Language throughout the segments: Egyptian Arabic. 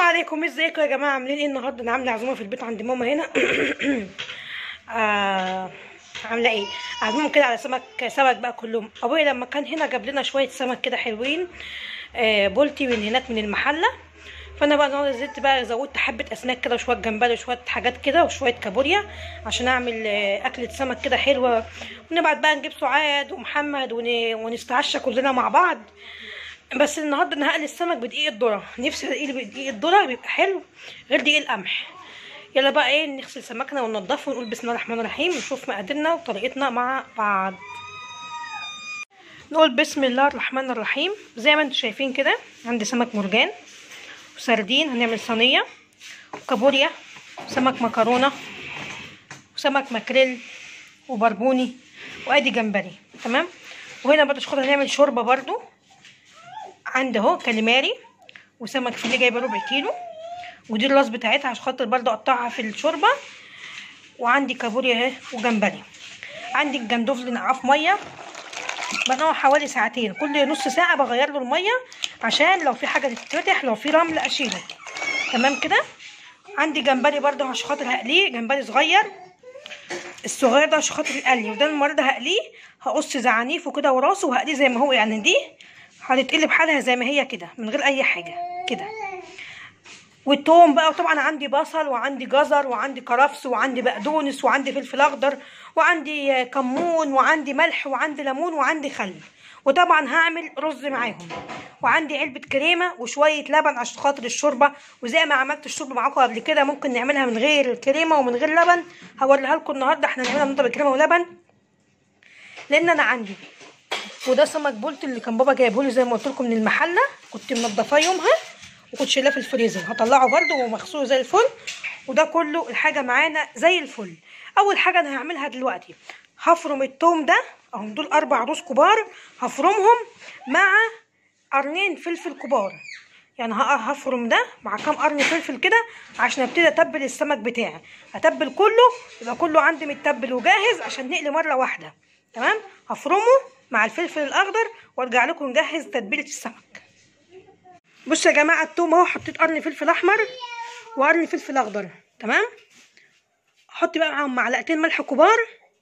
عليكم ازيكم يا جماعه عاملين ايه النهارده انا عامله عزومه في البيت عند ماما هنا آه عامله ايه عازمهم كده على سمك سمك بقى كلهم ابويا لما كان هنا جاب لنا شويه سمك كده حلوين آه بولتي من هناك من المحله فانا بقى النهارده زدت بقى زودت حبه اسماك كده وشويه جمبري وشويه حاجات كده وشويه كابوريا عشان اعمل آه، اكله سمك كده حلوه ونبعد بقى نجيب سعاد ومحمد ون- ونستعشى كلنا مع بعض بس النهارده انا هقلي السمك بدقيق الذره نفسي اقلي بدقيق الذره بيبقى حلو غير دقيق القمح يلا بقى ايه نغسل سمكنا وننضفه ونقول بسم الله الرحمن الرحيم نشوف مقاديرنا وطريقتنا مع بعض نقول بسم الله الرحمن الرحيم زي ما انتم شايفين كده عندي سمك مرجان وسردين هنعمل صينيه وكابوريا سمك مكرونه وسمك ماكريل وبربوني وادي جمبري تمام وهنا برضه شوكولاته هنعمل شوربه برضه عندي اهو كاليماري وسمك فيليه جايبه ربع كيلو ودي الراس بتاعتها عشان خاطر برضه اقطعها في الشوربه وعندي كابوريا اهي وجمبري عندي الجندوفلي نقعه في ميه بنقعه حوالي ساعتين كل نص ساعه بغير له الميه عشان لو في حاجه تتفتح لو في رمل اشيله تمام كده عندي جمبري برضه عشان خاطر هقليه جمبري صغير الصغير ده عشان خاطر القلي وده المره ده هقليه هقص زعانيفه كده وراسه وهقليه زي ما هو يعني دي هتتقلب حالها زي ما هي كده من غير اي حاجه كده والثوم بقى وطبعا عندي بصل وعندي جزر وعندي كرفس وعندي بقدونس وعندي فلفل اخضر وعندي آه، كمون وعندي ملح وعندي ليمون وعندي خل وطبعا هعمل رز معاهم وعندي علبة كريمة وشوية لبن عشان خاطر الشوربة وزي ما عملت الشوربة معاكم قبل كده ممكن نعملها من غير كريمة ومن غير لبن هوريها لكم النهاردة احنا نعملها النهاردة بكريمة ولبن لان انا عندي وده سمك بولت اللي كان بابا جايبهولي زي ما قلت لكم من المحله كنت منضفاه يومها وكنت شايلاه في الفريزر هطلعه برده ومغسول زي الفل وده كله الحاجه معانا زي الفل اول حاجه انا هعملها دلوقتي هفرم التوم ده اهم دول اربع روس كبار هفرمهم مع قرنين فلفل كبار يعني ه- هفرم ده مع كام قرن فلفل كده عشان ابتدي اتبل السمك بتاعي هتبل كله يبقى كله عندي متبل وجاهز عشان نقلي مره واحده تمام هفرمه مع الفلفل الاخضر وارجع لكم نجهز تتبيله السمك بصوا يا جماعه التوم اهو حطيت قرن فلفل احمر وقرن فلفل اخضر تمام احط بقى معاهم معلقتين ملح كبار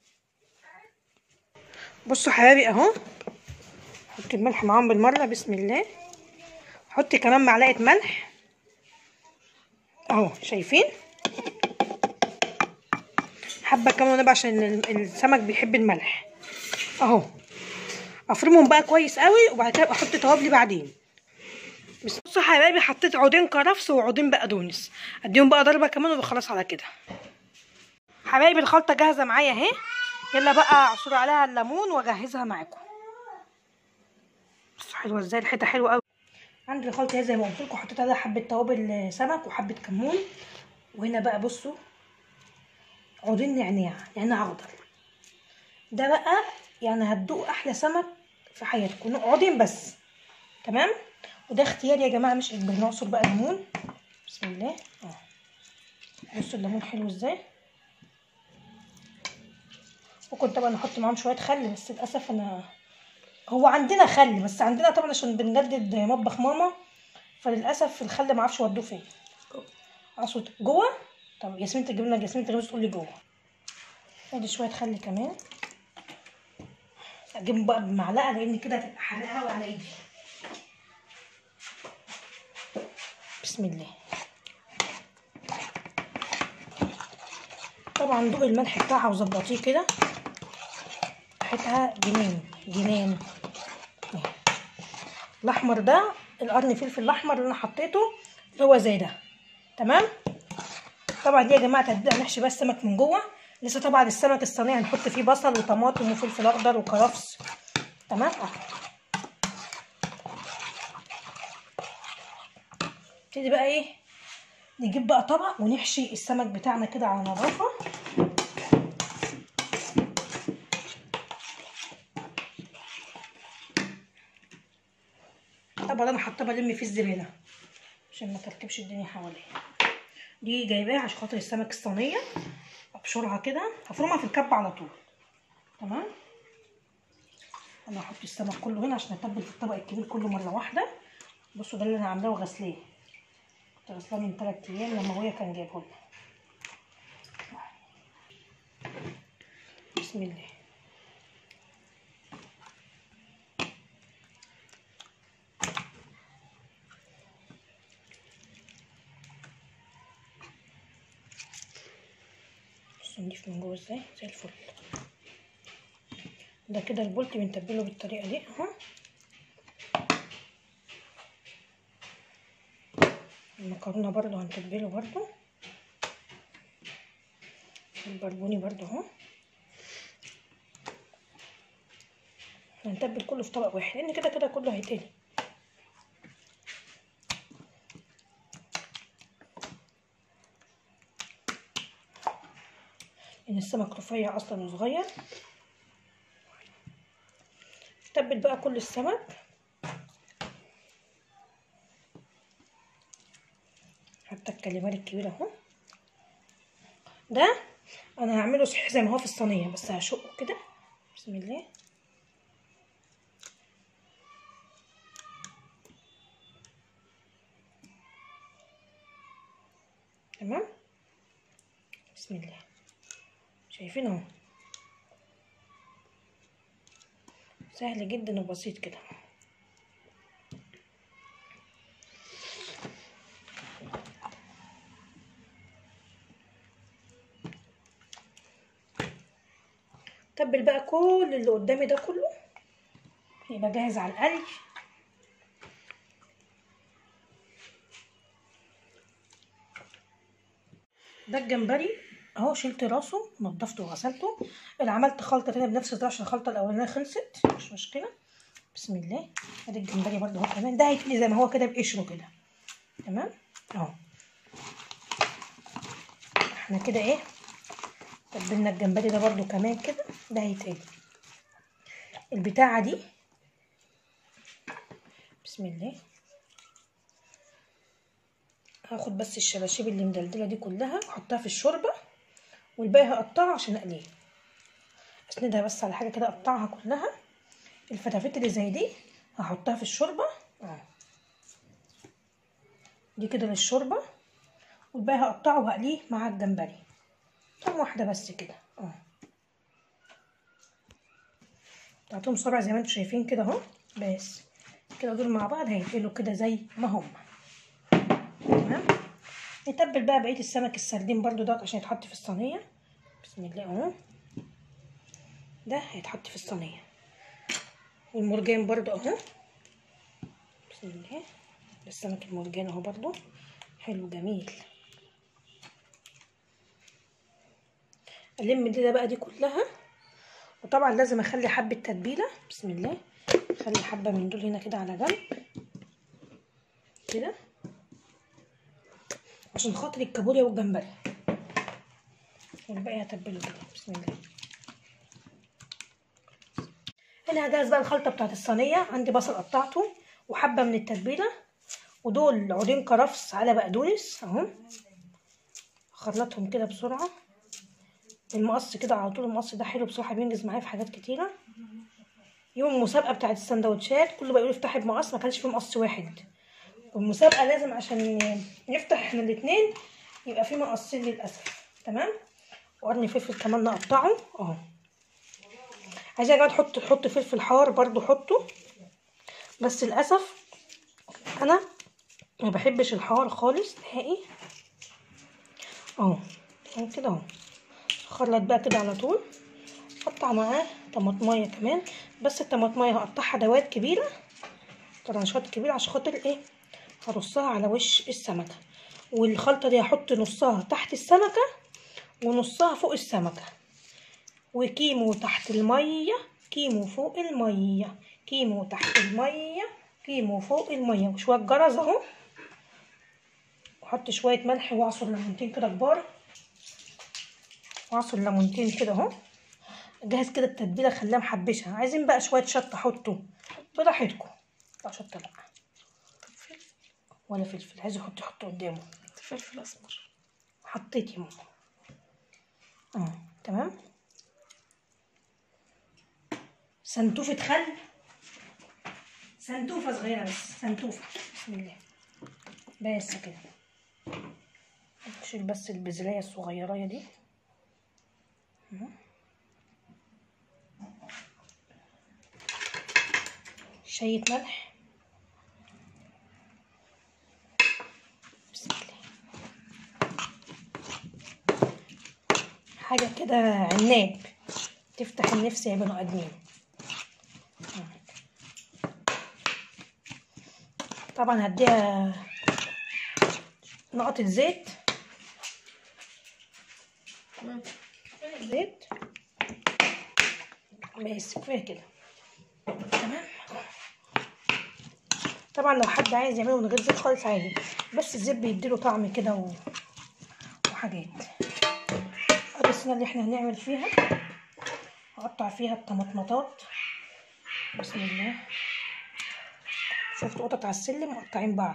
بصوا حبايبي اهو حط الملح معاهم بالمره بسم الله حط كمان معلقه ملح اهو شايفين حبه كمان ونبع عشان ال- السمك بيحب الملح اهو افرمهم بقى كويس قوي وبعد كده احط توابلي بعدين بس بصوا يا حبايبي حطيت عودين كرفس وعودين بقدونس اديهم بقى ضربه كمان وخلاص على كده حبايبي الخلطه جاهزه معايا اهي يلا بقى اعصر عليها الليمون واجهزها معاكم بصوا حلوه ازاي ريحتها حلوه قوي عندي الخلطه اهي زي ما قلت لكم حطيت عليها حبه توابل سمك وحبه كمون وهنا بقى بصوا عودين نعناع نعناع اخضر ده بقى يعني هتدوقوا احلى سمك في حياتكم عودين بس تمام وده اختياري يا جماعه مش اجباري نعصر بقى ليمون بسم الله اه بصوا الليمون حلو ازاي وكنت طبعا احط معاهم شويه خل بس للاسف انا هو عندنا خل بس عندنا طبعا عشان بنجدد مطبخ ماما فللاسف الخل معرفش ودوه فين اقصد جوه طب ياسمين تجيب لنا ياسمين تجيب تقول لي جوه ادي شويه خل كمان اجيبهم بقى بمعلقه لان كده هتبقى حرقه قوي على ايدي بسم الله طبعا دوق الملح بتاعها وظبطيه كده ريحتها جنان جنان أهي. الاحمر ده القرن فلفل الاحمر اللي انا حطيته هو زي ده تمام طبعا دي يا جماعه تتبيله نحشي بقى السمك من جوه لسه طبعا السمك الصينيه هنحط فيه بصل وطماطم وفلفل اخضر وكرفس تمام اه نبتدي بقى ايه نجيب بقى طبق ونحشي السمك بتاعنا كده على نظافه طبعا انا حاطه بلم فيه الزباله عشان ما تركبش الدنيا حواليا دي جايباها عشان خاطر السمك الصينيه ابشرها كده هفرمها في الكب على طول تمام انا هحط السمك كله هنا عشان اتبل في الطبق الكبير كله مره واحده بصوا ده اللي انا عاملاه وغسلاه كنت غسلاه من تلات ايام لما ابويا كان جايبه لنا بسم الله بص نضيف من جوه ازاي زي الفل ده كده البولت بنتبله بالطريقه دي اهو المكرونه برضو هنتبله برضو البربوني برضو اهو هنتبل كله في طبق واحد لان كده كده كله هيتقلي ان السمك رفيع اصلا وصغير تبل بقى كل السمك حتى الكاليماري الكبير اهو ده انا هعمله صحيح زي ما هو في الصينيه بس هشقه كده بسم الله تمام بسم الله شايفين اهو سهل جدا وبسيط كده تبل بقى كل اللي قدامي ده كله يبقى جاهز على القلي ده الجمبري اهو شلت راسه نضفته وغسلته اللي عملت خلطه تانية بنفس الطريقه عشان الخلطه الاولانيه خلصت مش مشكله بسم الله ادي الجمبري برده اهو كمان ده هيتقلي زي ما هو كده بقشره كده تمام اهو احنا كده ايه تبلنا الجمبري ده برده كمان كده ده هيتقلي البتاعه دي بسم الله هاخد بس الشباشيب اللي مدلدله دي كلها احطها في الشوربه والباقي هقطعها عشان اقليه اسندها بس على حاجه كده اقطعها كلها الفتافيت اللي زي دي هحطها في الشوربه اه دي كده للشوربه والباقي هقطعه وهقليه مع الجمبري طعم واحده بس كده اه بتاعتهم صابع زي ما انتم شايفين كده اهو بس كده دول مع بعض هيتقلوا كده زي ما هم تمام نتبل بقى بقيه السمك السردين برضو دوت عشان يتحط في الصينيه بسم الله اهو ده هيتحط في الصينيه والمرجان برضو اهو بسم الله ده السمك المرجان اهو برضو حلو جميل الم دي ده بقى دي كلها وطبعا لازم اخلي حبه تتبيله بسم الله اخلي حبه من دول هنا كده على جنب كده عشان خاطر الكابوريا والجمبري والباقي هتبله كده بسم الله هنا هجهز بقى الخلطه بتاعت الصينيه عندي بصل قطعته وحبه من التتبيله ودول عودين كرفس على بقدونس اهو اخلطهم كده بسرعه المقص كده على طول المقص ده حلو بصراحه بينجز معايا في حاجات كتيره يوم المسابقه بتاعت السندوتشات كله بقى يقول افتحي بمقص ما كانش فيه مقص واحد والمسابقه لازم عشان نفتح احنا الاتنين يبقى في مقصين للاسف تمام وقرن فلفل كمان نقطعه اهو عايزه يا جماعه تحط تحط فلفل حار برضو حطه بس للاسف انا ما بحبش الحار خالص نهائي اهو اهو كده اهو خلط بقى كده على طول قطع معاه طماطمايه كمان بس الطماطمايه هقطعها دوات كبيره طرنشات كبيره عشان خاطر ايه هرصها على وش السمكه والخلطه دي هحط نصها تحت السمكه ونصها فوق السمكه وكيمو تحت الميه كيمو فوق الميه كيمو تحت الميه كيمو فوق الميه وشويه جرز اهو واحط شويه ملح واعصر ليمونتين كده كبار واعصر ليمونتين كده اهو جهز كده التتبيله خليها محبشه عايزين بقى شويه شطه حطوا براحتكم لا شطه لا ولا فلفل عايز يحط يحط قدامه فلفل اسمر حطيت يا ماما اه تمام سنتوفة خل سنتوفة صغيرة بس سنتوفة بسم الله بس كده شيل بس البذرية الصغيرة دي أهو. شوية ملح بسم الله حاجة كده عناب تفتح النفس يا بني آدمين طبعا هديها نقطة زيت زيت بس كفاية كده تمام طبعا لو حد عايز يعمله من غير زيت خالص عادي بس الزيت بيديله طعم كده و... وحاجات ادي الصينية اللي احنا هنعمل فيها هقطع فيها الطماطماطات بسم الله شفت قطط على السلم مقطعين بعض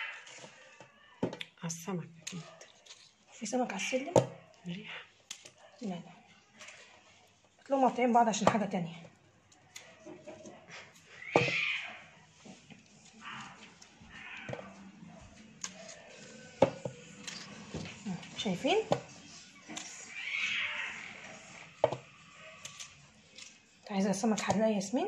على السمك في سمك على السلم ريحة لا لا هتلاقيهم مقطعين بعض عشان حاجة تانية شايفين انت عايزة سمك حراق يا ياسمين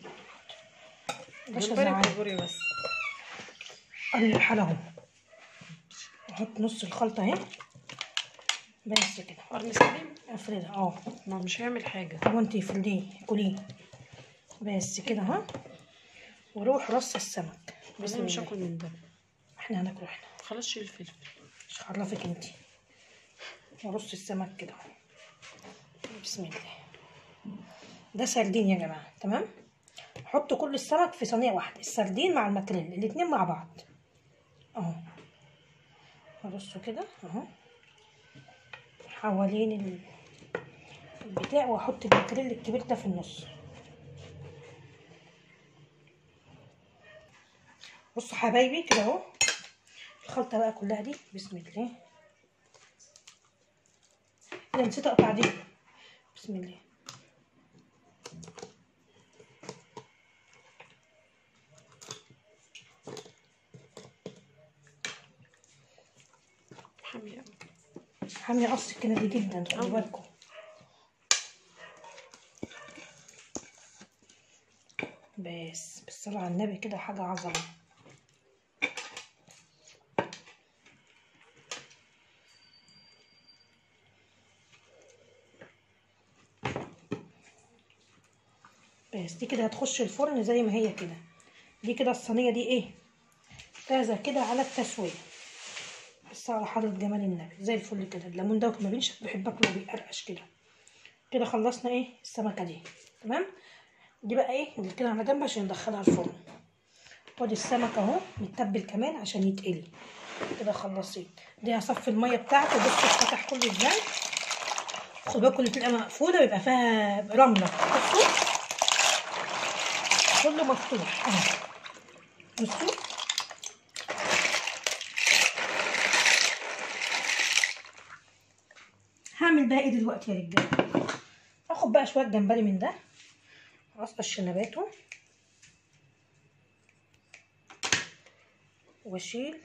باشا جمبري زعل. وكابوريا بس قلب الحالة اهو احط نص الخلطة اهي بس كده قرن سليم افردها اه ما هو مش هيعمل حاجة طب انتي فرديه كليه بس كده اهو وروح رص السمك بس بسم انا مش الله هاكل من ده احنا هناكله احنا خلاص شيل الفلفل مش هعرفك انتي ورص السمك كده اهو بسم الله ده سردين يا جماعه تمام حطوا كل السمك في صينيه واحده السردين مع الماكريل الاتنين مع بعض اهو ارصه كده اهو حوالين ال- البتاع واحط الماكريل الكبير ده في النص بصوا حبايبي كده اهو الخلطه بقى كلها دي بسم الله انا نسيت اقطع دي بسم الله حامية أوي. حامية قص الكنة دي جدا خدوا أوي. بالكم بس بالصلاة على النبي كده حاجة عظمة بس دي كده هتخش الفرن زي ما هي كده دي كده الصينية دي ايه جاهزة كده على التسوية بس على حضرة جمال النبي زي الفل كده الليمون دوت ما بينشف بحب اكله بيقرقش كده كده خلصنا ايه السمكة دي تمام دي بقى ايه اللي كده على جنب عشان ندخلها الفرن خدي السمك اهو متبل كمان عشان يتقلي كده خلصت دي هصفي الميه بتاعته بصوا اتفتح كله ازاي خد بالكم اللي بتبقى مقفوله بيبقى فيها رمله بصوا كله مفتوح اهو بصوا هعمل بقى ايه دلوقتي يا رجاله اخد بقى شويه جمبري من ده اقصقص شنباته واشيل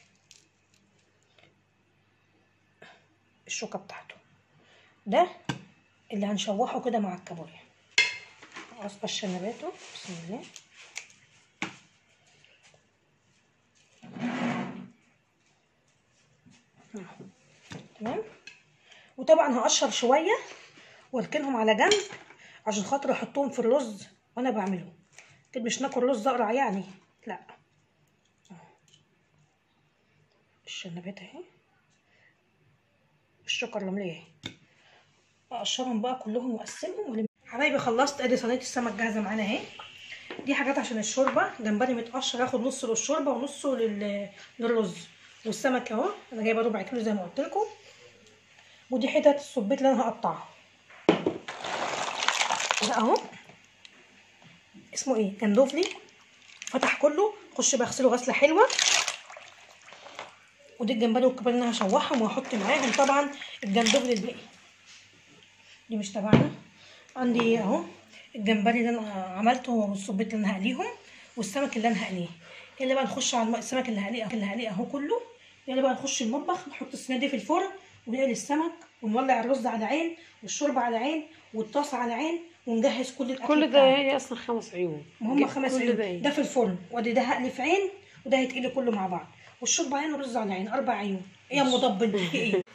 الشوكه بتاعته ده اللي هنشوحه كده مع الكابوريا اقصقص شنباته بسم الله تمام وطبعا هقشر شويه واركنهم على جنب عشان خاطر احطهم في الرز وانا بعمله كده مش ناكل رز اقرع يعني لا الشنبات اهي الشوكه الرمليه اهي اقشرهم بقى كلهم واقسمهم ولم... حبايبي خلصت ادي صينيه السمك جاهزه معانا اهي دي حاجات عشان الشوربه جمبري متقشر هاخد نصه للشوربه ونصه لل... للرز والسمك اهو انا جايبه ربع كيلو زي ما قلت لكم ودي حتت الصبيت اللي انا هقطعها ده اهو اسمه ايه جندوفلي فتح كله خش بغسله غسله حلوه ودي الجمبري والكبار اللي انا هشوحهم وهحط معاهم طبعا الجندوفلي الباقي دي مش تبعنا عندي اهو الجمبري اللي انا عملته والصبيت اللي انا هقليهم والسمك اللي انا هقليه اللي بقى نخش على الم- السمك اللي هقليه اللي هقليه اهو كله يلا بقى نخش المطبخ نحط الصينيه دي في الفرن ونقلي السمك ونولع الرز على عين والشوربه على عين والطاسه على عين ونجهز كل الاكل كل ده بتاعنا. هي اصلا خمس عيون هم خمس كل عيون ده إيه؟ ده في الفرن وادي ده هقلي في عين وده هيتقلي كله مع بعض والشوربه عين والرز على عين اربع عيون ايه يا مضبن في ايه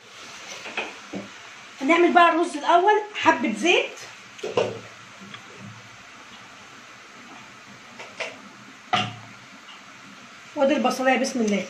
هنعمل بقى الرز الاول حبه زيت وادي البصلايه بسم الله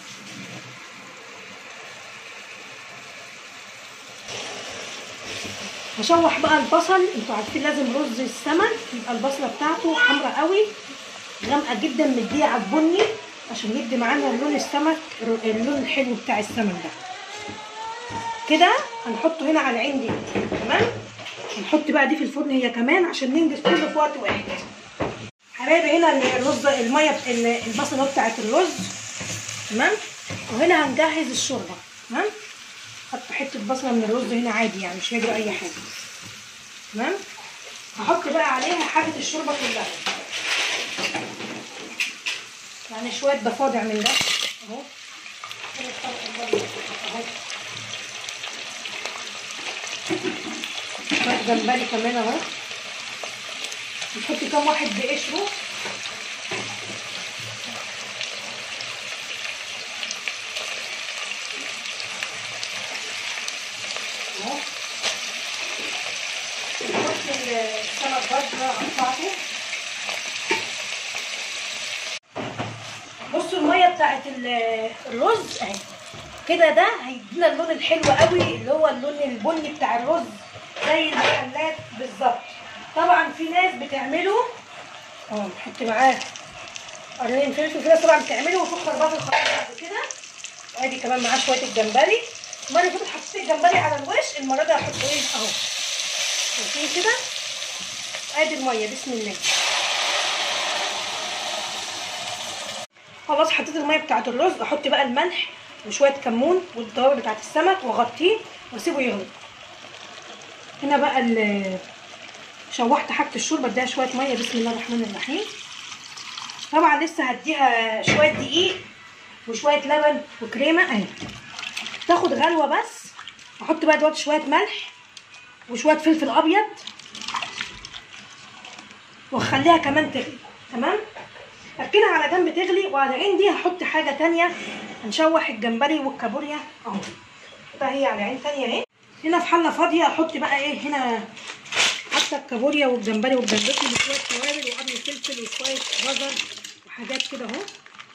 هشوح بقى البصل انتوا عارفين لازم رز السمك يبقى البصله بتاعته حمراء قوي غامقه جدا مديه على البني عشان يدي معانا لون السمك اللون الحلو بتاع السمك ده كده هنحطه هنا على العين دي تمام هنحط بقى دي في الفرن هي كمان عشان ننجز كله في وقت واحد حبايبي هنا الرز الميه بت- ال- البصله بتاعت الرز تمام وهنا هنجهز الشوربه تمام حط حته بصله من الرز هنا عادي يعني مش هيجرى اي حاجه تمام هحط بقى عليها حاجه الشوربه كلها يعني شويه ضفادع من ده اهو اهو شويه جمبري كمان اهو نحط كام واحد بقشره اهو نحط السمك برده قطعته بصوا الميه بتاعت ال- الرز اهي كده ده هيدينا اللون الحلو قوي اللي هو اللون البني بتاع الرز زي المحلات بالظبط طبعا في ناس بتعمله اه نحط معاه قرنين فلفل في ناس طبعا بتعمله وتخسر بقى في الخليط بعد كده وادي كمان معاه شويه الجمبري المره اللي فاتت حطيت الجمبري على الوش المره دي هحطه ايه اهو شايفين كده ادي الميه بسم الله خلاص حطيت الميه بتاعت الرز احط بقى الملح وشويه كمون والتوابل بتاعت السمك واغطيه واسيبه يغلي هنا بقى ال- شوحت حاجه الشوربه اديها شويه ميه بسم الله الرحمن الرحيم طبعا لسه هديها شويه دقيق وشويه لبن وكريمه اهي تاخد غلوه بس احط بقى دلوقتي شويه ملح وشويه فلفل ابيض واخليها كمان تغلي تمام اركنها على جنب تغلي وعلى عين دي هحط حاجه تانية هنشوح الجمبري والكابوريا اهو ده هي على عين تانية اهي هنا في حله فاضيه احط بقى ايه هنا حتى الكابوريا والجمبري والجمبري وشويه توابل وقرن فلفل وشويه جزر وحاجات كده اهو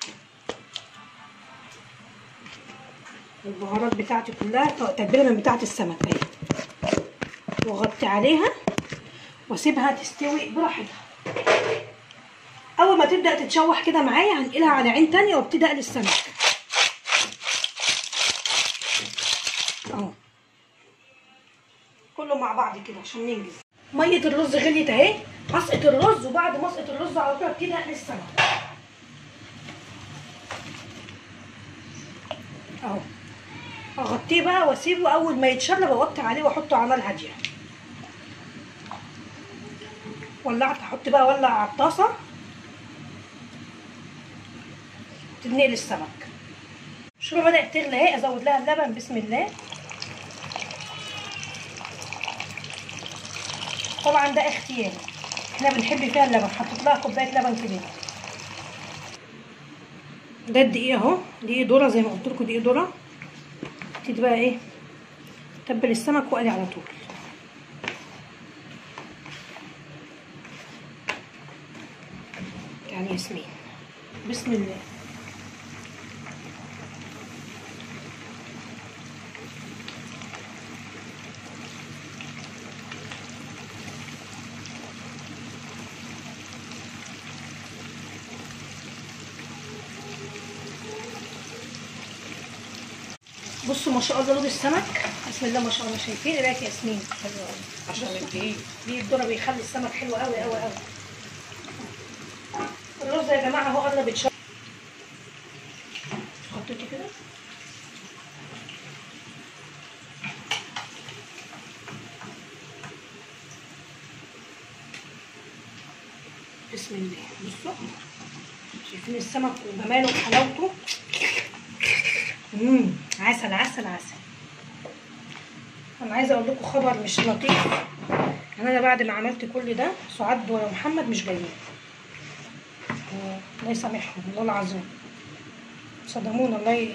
البهارات بتاعتي كلها تتبيله من بتاعه السمك اهي واغطي عليها واسيبها تستوي براحتها اول ما تبدا تتشوح كده معايا هنقلها على عين تانية وابتدي اقلي السمك اهو كله مع بعض كده عشان ننجز ميه الرز غليت اهي هسقط الرز وبعد ما اسقط الرز على طول ابتدي اقلي السمك اهو اغطيه بقى واسيبه اول ما يتشرب اوطي عليه واحطه على نار هاديه ولعت احط بقى اولع على الطاسه تنقل السمك الشوربه بدات تغلي اهي ازود لها اللبن بسم الله طبعا ده اختياري احنا بنحب فيها اللبن حطيت لها كوبايه لبن كبيره ده الدقيق اهو دقيق ذره زي ما قلت لكم دقيق ذره ابتدي بقى ايه تبل السمك واقلي على طول يعني ياسمين بسم الله بصوا ما شاء الله لون السمك بسم الله ما شاء الله شايفين ايه رايك يا ياسمين حلو قوي عشان الدقيق دي الذره بيخلي السمك حلو قوي قوي قوي الرز يا جماعه اهو قرب يتشرب حطيتي كده بسم الله بصوا شايفين السمك وجماله وحلاوته امم عسل عسل عسل انا عايزه اقول لكم خبر مش لطيف يعني انا بعد ما عملت كل ده سعاد ومحمد مش جايين آه، الله يسامحهم والله العظيم صدمونا الله ي...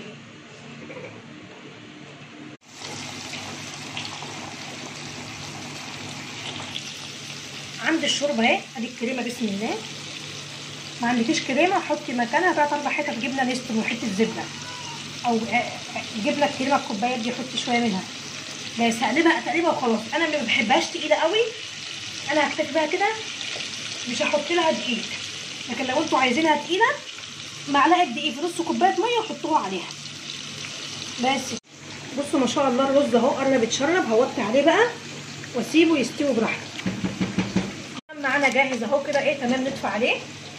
عندي الشوربه اهي ادي الكريمه بسم الله ما عندكيش كريمه حطي مكانها تلات اربع حتت جبنه نستون وحته زبده او آه، آه، جبنه الكريمه الكوبايات دي حطي شويه منها بس هقلبها تقليبها وخلاص انا ما بحبهاش تقيله قوي انا هكتفي بيها كده مش هحط لها دقيق لكن لو انتوا عايزينها تقيله معلقه دقيق في نص كوبايه ميه وحطوها عليها بس بصوا ما شاء الله الرز اهو قرب يتشرب هوطي عليه بقى واسيبه يستوي براحته معانا جاهز اهو كده ايه تمام نطفي عليه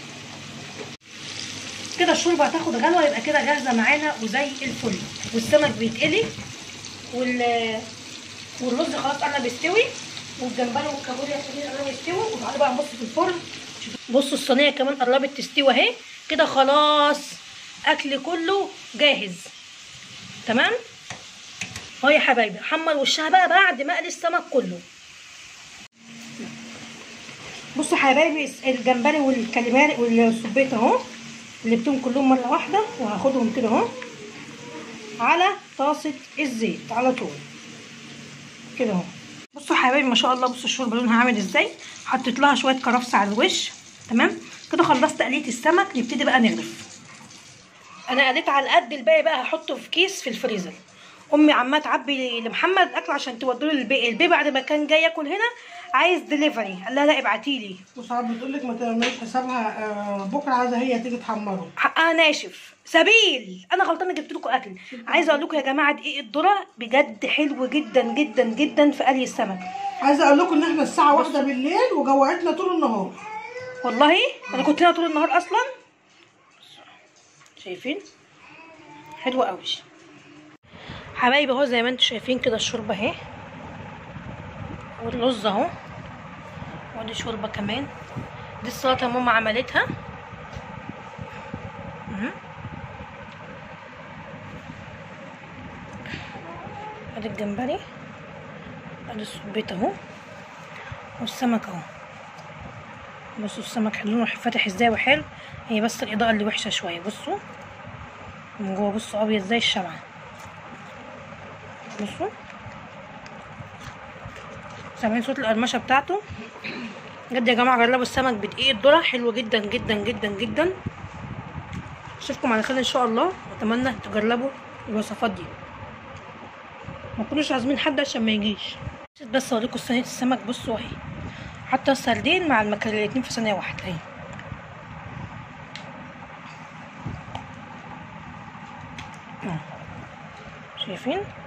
كده الشوربه هتاخد غلوه يبقى كده جاهزه معانا وزي الفل والسمك بيتقلي وال والرز خلاص قرب يستوي والجمبري والكابوريا التانيين قربوا يستووا وتعالوا بقى نبص في الفرن بصوا الصينيه كمان قربت تستوي اهي كده خلاص اكل كله جاهز تمام اهو يا حبايبي حمر وشها بقى بعد ما اقلي السمك كله بصوا يا حبايبي الجمبري والكاليماري والسبيط اهو قلبتهم كلهم مره واحده وهاخدهم كده اهو على طاسه الزيت على طول كده اهو بصوا يا حبايبي ما شاء الله بصوا الشوربه لونها عامل ازاي حطيت لها شويه كرفس على الوش تمام كده خلصت تقليه السمك نبتدي بقى نغرف انا قليت على قد الباقي بقى هحطه في كيس في الفريزر امي عماله تعبي لمحمد اكل عشان تودوا له الباقي الباقي بعد ما كان جاي ياكل هنا عايز دليفري قال لها لا ابعتي لي وساعات بتقول لك ما تعمليش حسابها آه، بكره عايزه هي تيجي تحمره حقها ناشف سبيل انا غلطانه جبت لكم اكل عايزه اقول لكم يا جماعه دقيق الذره بجد حلو جدا جدا جدا في قلي السمك عايزه اقول لكم ان احنا الساعه واحدة بالليل وجوعتنا طول النهار والله انا كنت هنا طول النهار اصلا شايفين حلوه قوي حبايبي اهو زي ما انتم شايفين كده الشوربه اهي والرز اهو ودي شوربه كمان دي السلطه ماما عملتها مهم. ادي الجمبري ادي السبيط اهو والسمك اهو بصوا السمك لونه فاتح ازاي وحلو هي بس الاضاءه اللي وحشه شويه بصوا من جوه بصوا ابيض زي الشمعه بصوا سامعين صوت القرمشه بتاعته بجد يا جماعه جربوا السمك بدقيق الذره حلو جدا جدا جدا جدا اشوفكم على خير ان شاء الله واتمنى تجربوا الوصفات دي ما تكونوش عازمين حد عشان ما يجيش بس اوريكم صينيه السمك بصوا اهي حاطه السردين مع المكرونه الاتنين في صينيه واحده اهي أهو. شايفين